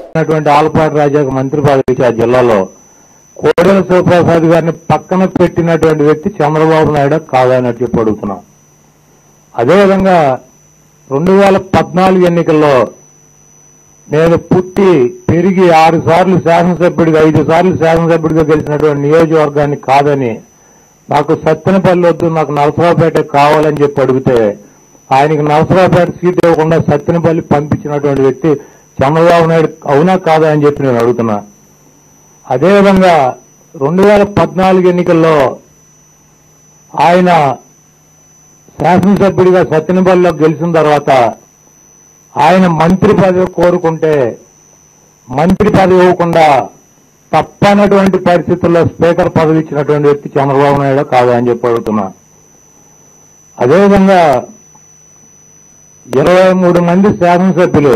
ఉన్నటువంటి ఆలపాటి రాజాకు మంత్రి పదవి ఇచ్చి ఆ జిల్లాలో కోడెల శివప్రసాద్ గారిని పక్కన పెట్టినటువంటి వ్యక్తి చంద్రబాబు నాయుడు కాదన్నట్టు చెప్పి అడుగుతున్నాం అదేవిధంగా రెండు వేల పద్నాలుగు ఎన్నికల్లో నేను పుట్టి పెరిగి ఆరు సార్లు శాసనసభ్యుడిగా ఐదు సార్లు శాసనసభ్యుడిగా గెలిచినటువంటి నియోజకవర్గాన్ని కాదని నాకు సత్తెనపల్లి వద్దు నాకు నరసరావుపేట కావాలని చెప్పి అడిగితే ఆయనకి నరసరావుపేట సీట్ ఇవ్వకుండా సత్తెనపల్లి పంపించినటువంటి వ్యక్తి చంద్రబాబు నాయుడు అవునా కాదా అని చెప్పి నేను అడుగుతున్నా అదేవిధంగా రెండు వేల పద్నాలుగు ఎన్నికల్లో ఆయన శాసనసభ్యుడిగా సత్తెనపల్లిలో గెలిచిన తర్వాత ఆయన మంత్రి పదవి కోరుకుంటే మంత్రి పదవి ఇవ్వకుండా తప్పనటువంటి పరిస్థితుల్లో స్పీకర్ పదవి ఇచ్చినటువంటి వ్యక్తి చంద్రబాబు నాయుడు కాదా అని చెప్పి అడుగుతున్నా అదేవిధంగా ఇరవై మూడు మంది శాసనసభ్యులు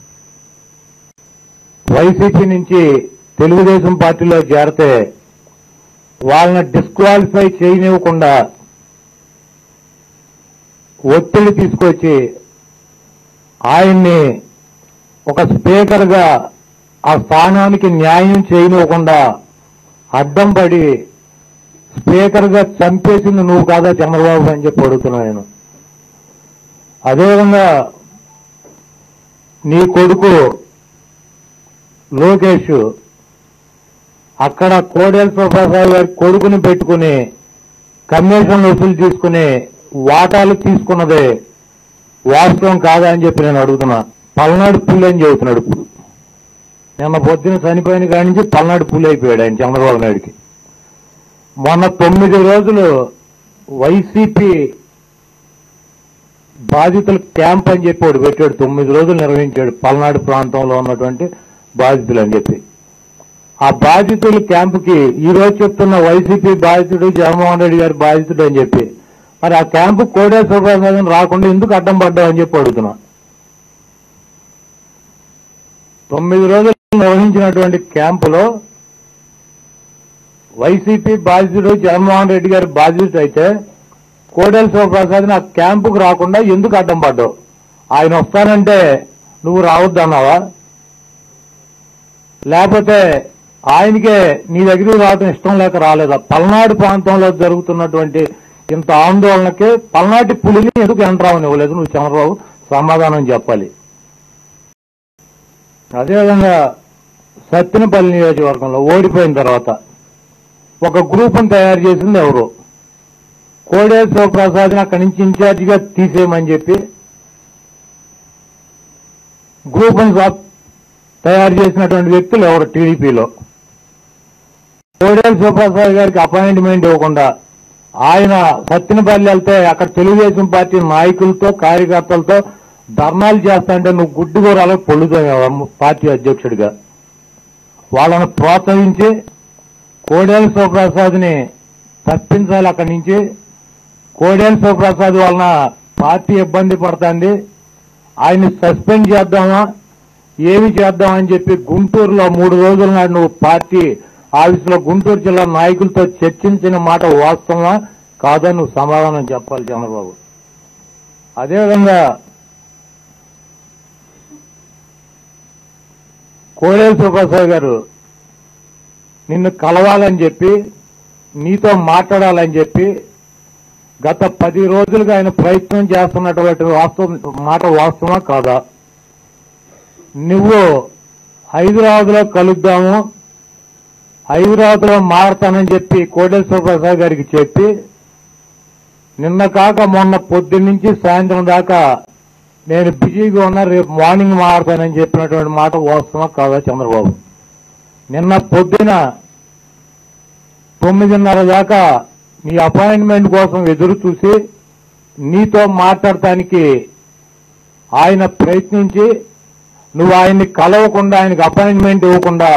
వైసీపీ నుంచి తెలుగుదేశం పార్టీలో చేరితే వాళ్ళని డిస్క్వాలిఫై చేయనివ్వకుండా ఒత్తిడి తీసుకొచ్చి ఆయన్ని ఒక స్పీకర్ గా ఆ స్థానానికి న్యాయం చేయనివ్వకుండా అడ్డం పడి స్పీకర్ గా చంపేసింది నువ్వు కాదా చంద్రబాబు అని చెప్పి అడుగుతున్నా నేను అదేవిధంగా నీ కొడుకు లోకేష్ అక్కడ కోడేల సుబ్బారావు గారి కొడుకుని పెట్టుకుని కమిషన్ వసూలు తీసుకుని వాటాలు తీసుకున్నదే వాస్తవం కాదా అని చెప్పి నేను అడుగుతున్నా పల్నాడు పులి అని చెబుతున్నాడు ఇప్పుడు నిన్న పొద్దున చనిపోయిన కాడి నుంచి పల్నాడు పులి అయిపోయాడు ఆయన చంద్రబాబు నాయుడికి మొన్న తొమ్మిది రోజులు వైసీపీ బాధితుల క్యాంప్ అని చెప్పి ఒకటి పెట్టాడు తొమ్మిది రోజులు నిర్వహించాడు పల్నాడు ప్రాంతంలో ఉన్నటువంటి బాధితులు అని చెప్పి ఆ బాధితుల క్యాంపుకి ఈ రోజు చెప్తున్న వైసీపీ బాధితుడు జగన్మోహన్ రెడ్డి గారి బాధితుడు అని చెప్పి మరి ఆ క్యాంపు కోడే సుబ్రహ్మణ్యం రాకుండా ఎందుకు అడ్డం పడ్డావు అని చెప్పి అడుగుతున్నా తొమ్మిది రోజులు నిర్వహించినటువంటి క్యాంపులో వైసీపీ బాధితుడు జగన్మోహన్ రెడ్డి గారి బాధితుడు అయితే కోడెల శివప్రసాద్ ఆ క్యాంపుకు రాకుండా ఎందుకు అడ్డం పడ్డావు ఆయన వస్తానంటే నువ్వు రావద్దు అన్నావా లేకపోతే ఆయనకే నీ దగ్గరికి రావడం ఇష్టం లేక రాలేదా పల్నాడు ప్రాంతంలో జరుగుతున్నటువంటి ఇంత ఆందోళనకి పల్నాటి పులిని ఎందుకు ఎంట్రావని ఇవ్వలేదు నువ్వు చంద్రబాబు సమాధానం చెప్పాలి అదేవిధంగా సత్తెనపల్లి నియోజకవర్గంలో ఓడిపోయిన తర్వాత ఒక గ్రూపును తయారు చేసింది ఎవరు కోడేశ్వర ప్రసాద్ని అక్కడి నుంచి ఇన్ఛార్జిగా తీసేయమని చెప్పి గ్రూపును సా- తయారు చేసినటువంటి వ్యక్తులు ఎవరు టీడీపీలో కోడేల శివప్రసాద్ గారికి అపాయింట్మెంట్ ఇవ్వకుండా ఆయన సత్తినపల్లి వెళ్తే అక్కడ తెలుగుదేశం పార్టీ నాయకులతో కార్యకర్తలతో ధర్నాలు చేస్తాంటే నువ్వు గుడ్డి కూరాలకు పొల్లుతావు పార్టీ అధ్యక్షుడిగా వాళ్ళను ప్రోత్సహించి కోడేల శివప్రసాద్ని తప్పించాలి అక్కడి నుంచి కోడేల శివప్రసాద్ వలన పార్టీ ఇబ్బంది పడుతుంది ఆయన్ని సస్పెండ్ చేద్దామా ఏమి చేద్దామా అని చెప్పి గుంటూరులో మూడు రోజుల నాడు నువ్వు పార్టీ ఆఫీసులో గుంటూరు జిల్లా నాయకులతో చర్చించిన మాట వాస్తవమా కాదని నువ్వు సమాధానం చెప్పాలి చంద్రబాబు అదేవిధంగా కోడేల సుప్రసాద్ గారు నిన్ను కలవాలని చెప్పి నీతో మాట్లాడాలని చెప్పి గత పది రోజులుగా ఆయన ప్రయత్నం చేస్తున్నటువంటి వాస్తవం మాట వాస్తవమా కాదా నువ్వు హైదరాబాద్ లో కలుద్దాము హైదరాబాద్ లో మారతానని చెప్పి కోటేశ్వర ప్రసాద్ గారికి చెప్పి నిన్న కాక మొన్న పొద్దున్న నుంచి సాయంత్రం దాకా నేను బిజీగా ఉన్నా రేపు మార్నింగ్ మారతానని చెప్పినటువంటి మాట వాస్తవమా కాదా చంద్రబాబు నిన్న పొద్దున తొమ్మిదిన్నర దాకా నీ అపాయింట్మెంట్ కోసం ఎదురు చూసి నీతో మాట్లాడటానికి ఆయన ప్రయత్నించి నువ్వు ఆయన్ని కలవకుండా ఆయనకి అపాయింట్మెంట్ ఇవ్వకుండా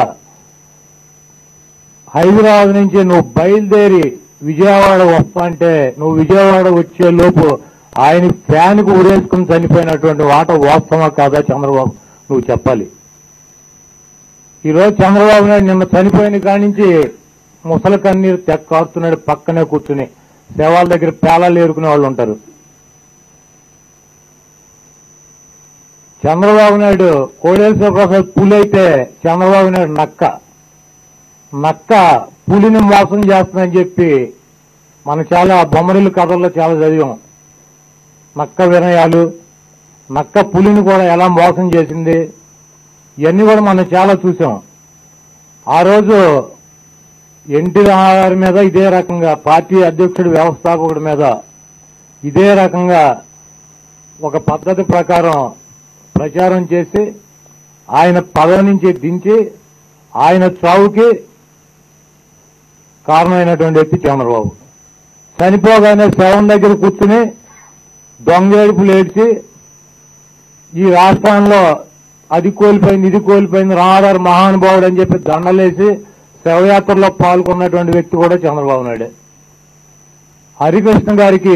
హైదరాబాద్ నుంచి నువ్వు బయలుదేరి విజయవాడ వస్తా అంటే నువ్వు విజయవాడ వచ్చే లోపు ఆయన ఫ్యాన్కు ఉరేసుకుని చనిపోయినటువంటి మాట వాస్తవమా కాదా చంద్రబాబు నువ్వు చెప్పాలి ఈరోజు చంద్రబాబు నాయుడు నిన్న చనిపోయిన కాడి నుంచి ముసలి కన్నీరు తెక్క కారుతున్నాడు పక్కనే కూర్చుని శవాల దగ్గర పేలాలు ఏరుకునే వాళ్ళు ఉంటారు చంద్రబాబు నాయుడు కోడేశ్వర ప్రసాద్ పులి అయితే చంద్రబాబు నాయుడు నక్క నక్క పులిని మోసం చేస్తుందని చెప్పి మనం చాలా బొమ్మరిల్లు కథల్లో చాలా చదివాం నక్క వినయాలు నక్క పులిని కూడా ఎలా మోసం చేసింది ఇవన్నీ కూడా మనం చాలా చూసాం ఆ రోజు ఎన్టీ రామారావు మీద ఇదే రకంగా పార్టీ అధ్యక్షుడు వ్యవస్థాపకుడి మీద ఇదే రకంగా ఒక పద్ధతి ప్రకారం ప్రచారం చేసి ఆయన పదవి నుంచి దించి ఆయన చావుకి కారణమైనటువంటి వ్యక్తి చంద్రబాబు చనిపోగానే శవం దగ్గర కూర్చుని దొంగేడుపులు ఏడ్చి ఈ రాష్ట్రంలో అది కోల్పోయింది ఇది కోల్పోయింది రామారావు మహానుభావుడు అని చెప్పి దండలేసి శవయాత్రలో పాల్గొన్నటువంటి వ్యక్తి కూడా చంద్రబాబు నాయుడే హరికృష్ణ గారికి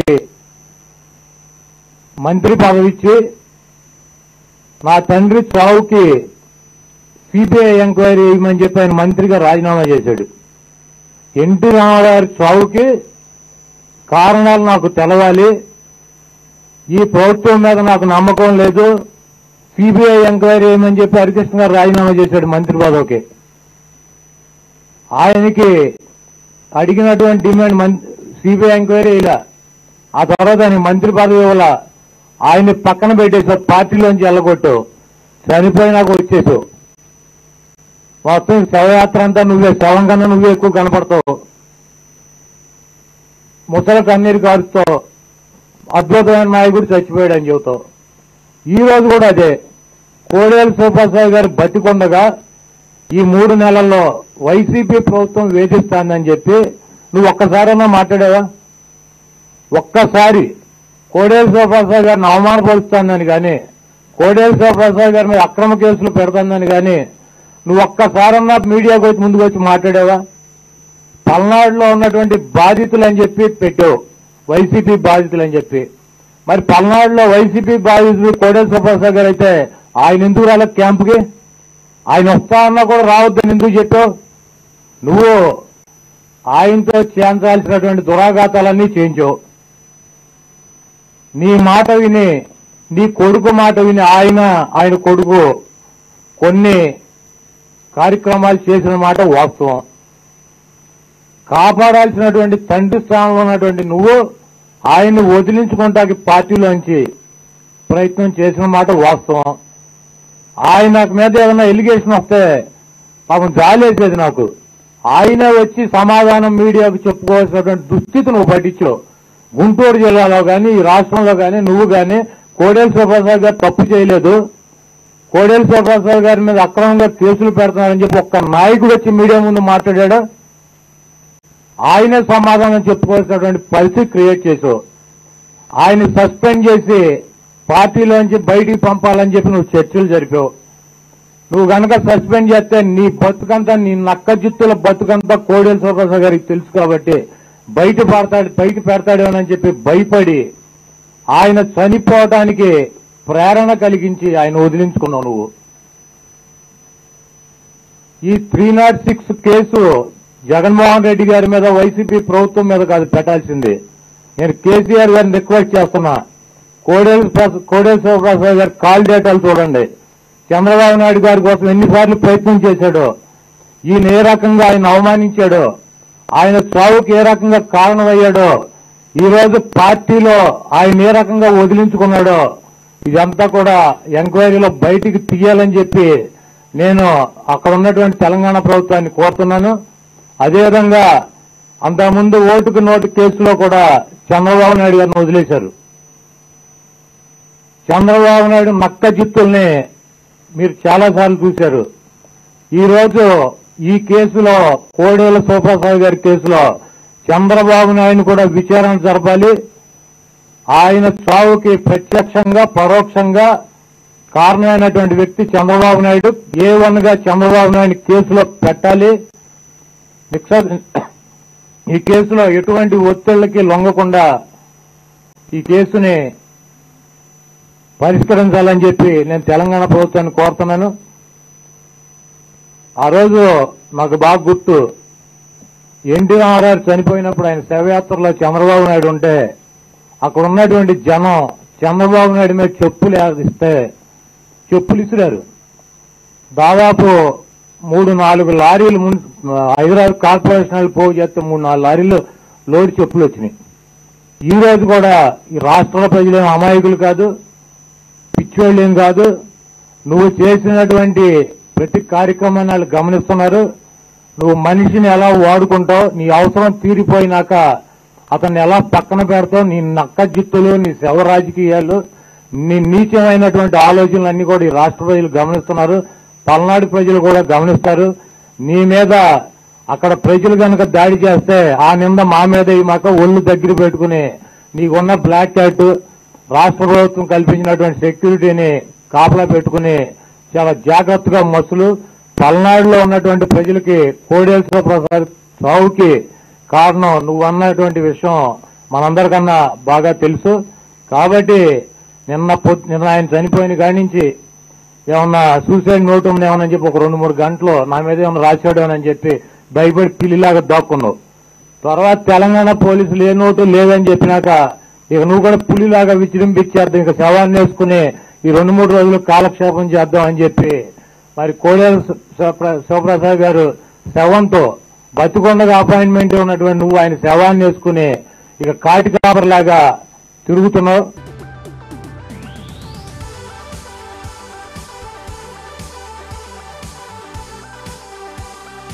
మంత్రి పదవి ఇచ్చి నా తండ్రి చావుకి సిబిఐ ఎంక్వైరీ వేయమని చెప్పి ఆయన మంత్రిగా రాజీనామా చేశాడు ఎన్టీ రామారావు చావుకి కారణాలు నాకు తెలవాలి ఈ ప్రభుత్వం మీద నాకు నమ్మకం లేదు సిబిఐ ఎంక్వైరీ చేయమని చెప్పి హరికృష్ణ గారు రాజీనామా చేశాడు మంత్రి పదవికి ఆయనకి అడిగినటువంటి డిమాండ్ సిబిఐ ఎంక్వైరీ ఇలా ఆ తర్వాత ఆయన మంత్రి పదవి ఇవ్వాల ఆయన్ని పక్కన పెట్టేసావు పార్టీలోంచి వెళ్ళగొట్టు చనిపోయినాక వచ్చేసావు మొత్తం శవయాత్ర అంతా నువ్వే శవం కన్నా నువ్వే ఎక్కువ కనపడతావు ముసల కన్నీరు కారుస్తావు అద్భుతమైన నాయకుడు చచ్చిపోయాడు అని చెబుతావు ఈ రోజు కూడా అదే కోడేలు సుబ్బాసాయి గారు బతికొండగా ఈ మూడు నెలల్లో వైసీపీ ప్రభుత్వం వేధిస్తానని చెప్పి నువ్వు ఒక్కసారైనా మాట్లాడావా ఒక్కసారి కోడేలు శివప్రసాద్ గారిని అవమానపరుస్తానని కానీ కోడేలు శివప్రసాద్ గారి మీద అక్రమ కేసులు పెడతానని కానీ నువ్వు ఒక్కసారన్నా మీడియాకు వచ్చి ముందుకు వచ్చి మాట్లాడావా పల్నాడులో ఉన్నటువంటి బాధితులు అని చెప్పి పెట్టావు వైసీపీ బాధితులు అని చెప్పి మరి పల్నాడులో వైసీపీ బాధితులు కోడేలు శివప్రసాద్ గారు అయితే ఆయన ఎందుకు రాలే క్యాంపుకి ఆయన వస్తా అన్నా కూడా రావద్దని ఎందుకు చెప్పావు నువ్వు ఆయనతో చేయించాల్సినటువంటి దురాఘాతాలన్నీ చేయించావు నీ మాట విని నీ కొడుకు మాట విని ఆయన ఆయన కొడుకు కొన్ని కార్యక్రమాలు చేసిన మాట వాస్తవం కాపాడాల్సినటువంటి తండ్రి స్థానంలో ఉన్నటువంటి నువ్వు ఆయన్ని వదిలించుకుంటాకి పార్టీలోంచి ప్రయత్నం చేసిన మాట వాస్తవం ఆయన మీద ఏదైనా ఎలిగేషన్ వస్తే పాపం జాలేసేది నాకు ఆయనే వచ్చి సమాధానం మీడియాకు చెప్పుకోవాల్సినటువంటి దుస్థితి నువ్వు పట్టించావు గుంటూరు జిల్లాలో కానీ ఈ రాష్ట్రంలో కానీ నువ్వు కానీ కోడేలు శివప్రసాద్ గారు తప్పు చేయలేదు కోడేలు శివప్రసాద్ గారి మీద అక్రమంగా కేసులు పెడుతున్నారని చెప్పి ఒక్క నాయకుడు వచ్చి మీడియా ముందు మాట్లాడాడు ఆయనే సమాధానం చెప్పుకోవాల్సినటువంటి పరిస్థితి క్రియేట్ చేసావు ఆయన సస్పెండ్ చేసి పార్టీలోంచి బయటికి పంపాలని చెప్పి నువ్వు చర్చలు జరిపావు నువ్వు గనక సస్పెండ్ చేస్తే నీ బతుకంతా నీ నక్క జిత్తుల బతుకంతా కోడేలు శివప్రసాద్ గారికి తెలుసు కాబట్టి బయట పడతాడు బయట పెడతాడేమోనని చెప్పి భయపడి ఆయన చనిపోవటానికి ప్రేరణ కలిగించి ఆయన వదిలించుకున్నావు నువ్వు ఈ three not six case Jaganmohan Reddy గారి మీద వైసీపీ ప్రభుత్వం మీద కాదు పెట్టాల్సింది నేను కేసీఆర్ గారిని రిక్వెస్ట్ చేస్తున్నా కోడేలు ప్రస- కోడేలు శివప్రసాద్ గారి కాల్ డేటాలు చూడండి చంద్రబాబు నాయుడు గారి కోసం ఎన్నిసార్లు ప్రయత్నం చేశాడో ఈయన ఏ రకంగా ఆయన అవమానించాడో ఆయన చావుకి ఏ రకంగా కారణమయ్యాడో ఈ రోజు పార్టీలో ఆయన ఏ రకంగా వదిలించుకున్నాడో ఇదంతా కూడా ఎంక్వైరీలో బయటికి తీయాలని చెప్పి నేను అక్కడ ఉన్నటువంటి తెలంగాణ ప్రభుత్వాన్ని కోరుతున్నాను అదేవిధంగా అంతకుముందు ఓటుకు నోటు కేసులో కూడా చంద్రబాబు నాయుడు గారిని వదిలేశారు చంద్రబాబు నాయుడు నక్క జిత్తుల్ని మీరు చాలాసార్లు చూశారు ఈ రోజు ఈ కేసులో కోడేల సూపర్సాయి గారి కేసులో చంద్రబాబు నాయుడు కూడా విచారణ జరపాలి ఆయన చావుకి ప్రత్యక్షంగా పరోక్షంగా కారణమైనటువంటి వ్యక్తి చంద్రబాబు నాయుడు ఏ వన్ గా చంద్రబాబు నాయుడు కేసులో పెట్టాలి మిక్సర్ ఈ కేసులో ఎటువంటి ఒత్తిళ్లకి లొంగకుండా ఈ కేసుని పరిష్కరించాలని చెప్పి నేను తెలంగాణ ప్రభుత్వాన్ని కోరుతున్నాను ఆ రోజు నాకు బాగా గుర్తు ఎన్టీ రామారావు చనిపోయినప్పుడు ఆయన శవయాత్రలో చంద్రబాబు నాయుడు ఉంటే అక్కడ ఉన్నటువంటి జనం చంద్రబాబు నాయుడు మీద చెప్పులు ఇస్తే చెప్పులు ఇసిరారు దాదాపు మూడు నాలుగు లారీలు మున్ హైదరాబాద్ కార్పొరేషన్ వాళ్ళు పోగు చేస్తే మూడు నాలుగు లారీలు లోడ్ చెప్పులు వచ్చినాయి ఈ రోజు కూడా ఈ రాష్ట్రంలో ప్రజలేం అమాయకులు కాదు పిచ్చోళ్ళు ఏం కాదు నువ్వు చేసినటువంటి ప్రతి కార్యక్రమాన్ని వాళ్ళు గమనిస్తున్నారు నువ్వు మనిషిని ఎలా వాడుకుంటావు నీ అవసరం తీరిపోయినాక అతన్ని ఎలా పక్కన పెడతావు నీ నక్క జిత్తులు నీ శవ రాజకీయాలు నీ నీచమైనటువంటి ఆలోచనలన్నీ కూడా ఈ రాష్ట్ర ప్రజలు గమనిస్తున్నారు పల్నాడు ప్రజలు కూడా గమనిస్తారు నీ మీద అక్కడ ప్రజలు కనుక దాడి చేస్తే ఆ నింద మా మీద ఈ మాక ఒళ్ళు దగ్గర పెట్టుకుని నీకున్న బ్లాక్ క్యాట్ రాష్ట్ర ప్రభుత్వం కల్పించినటువంటి సెక్యూరిటీని కాపలా పెట్టుకుని చాలా జాగ్రత్తగా మసులు పల్నాడులో ఉన్నటువంటి ప్రజలకి కోడేశ్వర ప్రసాద్ సావుకి కారణం నువ్వు అన్నటువంటి విషయం మనందరికన్నా బాగా తెలుసు కాబట్టి నిన్న పొద్దు నిన్న ఆయన చనిపోయిన కాడి నుంచి ఏమన్నా సూసైడ్ నోట్ ఉంది ఏమన్నా చెప్పి ఒక రెండు మూడు గంటలు నా మీద ఏమన్నా రాశాడు అని చెప్పి భయపడి పిల్లిలాగా దాక్కున్నావు తర్వాత తెలంగాణ పోలీసులు ఏ నోటు లేదని చెప్పినాక ఇక నువ్వు కూడా పులిలాగా విజృంభించేద్దాం ఇక శవాన్ని వేసుకుని ఈ రెండు మూడు రోజులు కాలక్షేపం చేద్దాం అని చెప్పి మరి కోడేరు శివప్ర- శివప్రసాద్ గారు శవంతో బతికొండగా అపాయింట్మెంట్ ఉన్నటువంటి నువ్వు ఆయన శవాన్ని వేసుకుని ఇక కాటి కాపరిలాగా తిరుగుతున్నావు